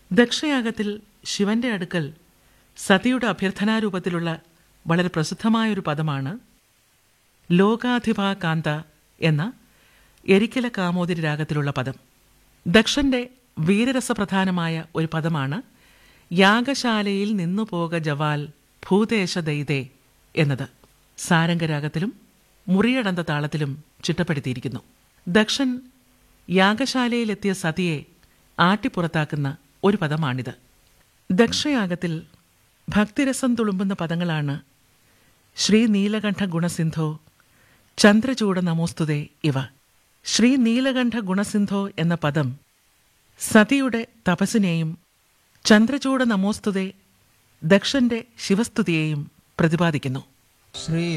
ദക്ഷയാഗത്തിൽ ശിവന്റെ അടുക്കൽ സതിയുടെ അഭ്യർത്ഥനാരൂപത്തിലുള്ള വളരെ പ്രസിദ്ധമായൊരു പദമാണ് ലോകാധിപ കാന്ത എന്ന എരിക്കല കാമോദരി രാഗത്തിലുള്ള പദം ദക്ഷന്റെ വീരരസപ്രധാനമായ ഒരു പദമാണ് യാഗശാലയിൽ നിന്നു പോക ജവാൽ ഭൂദേശ ദൈതേ എന്നത് സാരംഗരാഗത്തിലും മുറിയടന്ത താളത്തിലും ചിട്ടപ്പെടുത്തിയിരിക്കുന്നു ദക്ഷൻ യാഗശാലയിലെത്തിയ സതിയെ ആട്ടിപ്പുറത്താക്കുന്ന ഒരു പദമാണിത് ദക്ഷയാഗത്തിൽ ഭക്തിരസം തുളുമ്പുന്ന പദങ്ങളാണ് ശ്രീ നീലകണ്ഠ ഗുണസിന്ധോ ചന്ദ്രചൂട നമോസ്തുതേ ഇവ ശ്രീ നീലകണ്ഠ ഗുണസിന്ധോ എന്ന പദം സതിയുടെ തപസ്സിനെയും ചന്ദ്രചൂട നമോസ്തുതേ ദക്ഷന്റെ ശിവസ്തുതിയെയും പ്രതിപാദിക്കുന്നു ശ്രീ